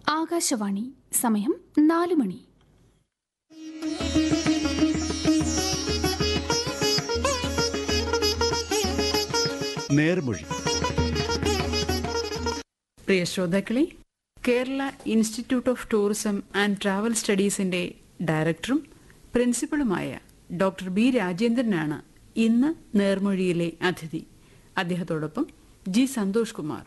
ആകാശവാണി സമയം നാല് മണി നേർമൊഴി പ്രിയ ശ്രോതാക്കളെ Kerala institute of tourism and travel സ്റ്റഡീസിന്റെ ഡയറക്ടറും പ്രിൻസിപ്പളുമായ ഡോക്ടർ ബി രാജേന്ദ്രനാണ് ഇന്ന് നേർമൊഴിയിലെ അതിഥി അദ്ദേഹത്തോടൊപ്പം ജി സന്തോഷ് കുമാർ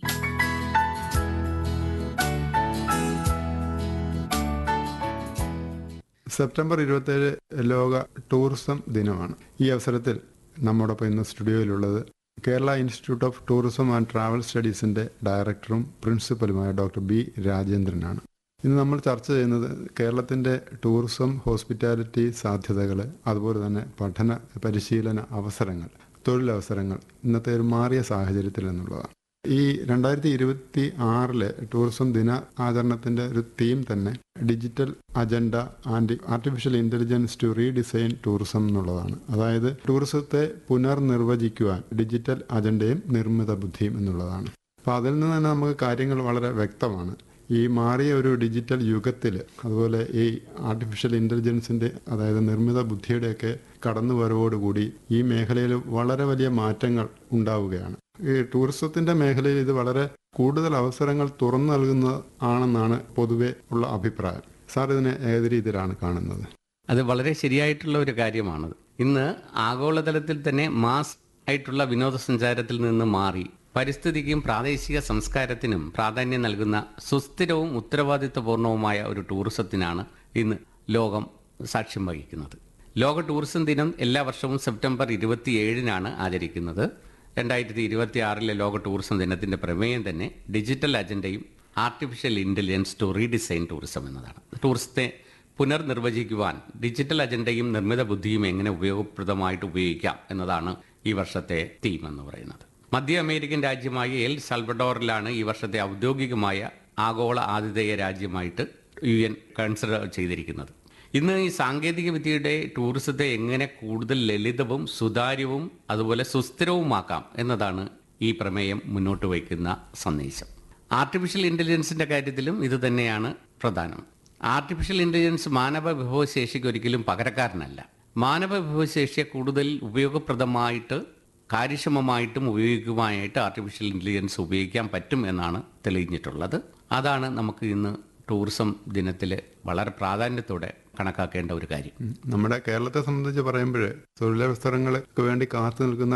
സെപ്റ്റംബർ ഇരുപത്തേഴ് ലോക ടൂറിസം ദിനമാണ് ഈ അവസരത്തിൽ നമ്മോടൊപ്പം ഇന്ന് സ്റ്റുഡിയോയിലുള്ളത് Kerala institute of tourism and travel സ്റ്റഡീസിന്റെ ഡയറക്ടറും പ്രിൻസിപ്പലുമായ ഡോക്ടർ ബി രാജേന്ദ്രനാണ് ഇന്ന് നമ്മൾ ചർച്ച ചെയ്യുന്നത് കേരളത്തിന്റെ ടൂറിസം ഹോസ്പിറ്റാലിറ്റി സാധ്യതകൾ അതുപോലെ തന്നെ പഠന പരിശീലന അവസരങ്ങൾ തൊഴിലവസരങ്ങൾ ഇന്നത്തെ ഒരു മാറിയ സാഹചര്യത്തിൽ എന്നുള്ളതാണ് ഈ രണ്ടായിരത്തി ഇരുപത്തി ആറിലെ ടൂറിസം ദിന ആചരണത്തിന്റെ ഒരു തീം തന്നെ digital agenda and artificial intelligence to redesign tourism എന്നുള്ളതാണ് അതായത് ടൂറിസത്തെ പുനർനിർവചിക്കുവാൻ ഡിജിറ്റൽ അജണ്ടയും നിർമ്മിത ബുദ്ധിയും എന്നുള്ളതാണ് അപ്പോൾ അതിൽ നിന്ന് തന്നെ നമുക്ക് കാര്യങ്ങൾ വളരെ വ്യക്തമാണ് ഈ മാറിയ ഒരു ഡിജിറ്റൽ യുഗത്തിൽ അതുപോലെ ഈ ആർട്ടിഫിഷ്യൽ ഇന്റലിജൻസിന്റെ അതായത് നിർമ്മിത ബുദ്ധിയുടെയൊക്കെ കടന്നുവരവോടുകൂടി ഈ മേഖലയിൽ വളരെ വലിയ മാറ്റങ്ങൾ ഉണ്ടാവുകയാണ് ഈ ടൂറിസത്തിന്റെ മേഖലയിൽ ഇത് വളരെ കൂടുതൽ അവസരങ്ങൾ തുറന്നു നൽകുന്ന ആണെന്നാണ് പൊതുവെ ഉള്ള അഭിപ്രായം സാർ ഇതിനെ ഏത് രീതിയിലാണ് കാണുന്നത് അത് വളരെ ശരിയായിട്ടുള്ള ഒരു കാര്യമാണ് ഇന്ന് ആഗോളതലത്തിൽ തന്നെ മാസ് ആയിട്ടുള്ള വിനോദസഞ്ചാരത്തിൽ നിന്ന് മാറി പരിസ്ഥിതിക്കും പ്രാദേശിക സംസ്കാരത്തിനും പ്രാധാന്യം നൽകുന്ന സുസ്ഥിരവും ഉത്തരവാദിത്വപൂർണവുമായ ഒരു ടൂറിസത്തിനാണ് ഇന്ന് ലോകം സാക്ഷ്യം വഹിക്കുന്നത് ലോക ടൂറിസം ദിനം എല്ലാ വർഷവും സെപ്റ്റംബർ ഇരുപത്തിയേഴിനാണ് ആചരിക്കുന്നത് രണ്ടായിരത്തി ഇരുപത്തി ആറിലെ ലോക ടൂറിസം ദിനത്തിന്റെ പ്രമേയം തന്നെ ഡിജിറ്റൽ അജണ്ടയും artificial intelligence to redesign tourism എന്നതാണ് ടൂറിസത്തെ പുനർനിർവചിക്കുവാൻ ഡിജിറ്റൽ അജണ്ടയും നിർമ്മിത ബുദ്ധിയും എങ്ങനെ ഉപയോഗപ്രദമായിട്ട് ഉപയോഗിക്കാം എന്നതാണ് ഈ വർഷത്തെ തീം എന്ന് പറയുന്നത് മധ്യ അമേരിക്കൻ രാജ്യമായ എൽ സൽവഡോറിലാണ് ഈ വർഷത്തെ ഔദ്യോഗികമായ ആഗോള ആതിഥേയ രാജ്യമായിട്ട് യു എൻ കൺസിഡർ ചെയ്തിരിക്കുന്നത് ഇന്ന് ഈ സാങ്കേതിക വിദ്യയുടെ ടൂറിസത്തെ എങ്ങനെ കൂടുതൽ ലളിതവും സുതാര്യവും അതുപോലെ സുസ്ഥിരവുമാക്കാം എന്നതാണ് ഈ പ്രമേയം മുന്നോട്ട് വയ്ക്കുന്ന സന്ദേശം ആർട്ടിഫിഷ്യൽ ഇന്റലിജൻസിന്റെ കാര്യത്തിലും ഇത് തന്നെയാണ് പ്രധാനം ആർട്ടിഫിഷ്യൽ ഇന്റലിജൻസ് മാനവ വിഭവശേഷിക്ക് ഒരിക്കലും പകരക്കാരനല്ല മാനവ വിഭവശേഷിയെ കൂടുതൽ ഉപയോഗപ്രദമായിട്ട് കാര്യക്ഷമമായിട്ടും ഉപയോഗിക്കുവാനായിട്ട് ആർട്ടിഫിഷ്യൽ ഇന്റലിജൻസ് ഉപയോഗിക്കാൻ പറ്റും എന്നാണ് തെളിഞ്ഞിട്ടുള്ളത് അതാണ് നമുക്ക് ഇന്ന് ടൂറിസം ദിനത്തിൽ വളരെ പ്രാധാന്യത്തോടെ കണക്കാക്കേണ്ട ഒരു കാര്യം നമ്മുടെ കേരളത്തെ സംബന്ധിച്ച് പറയുമ്പോൾ തൊഴിലവസരങ്ങൾക്ക് വേണ്ടി കാത്തു നിൽക്കുന്ന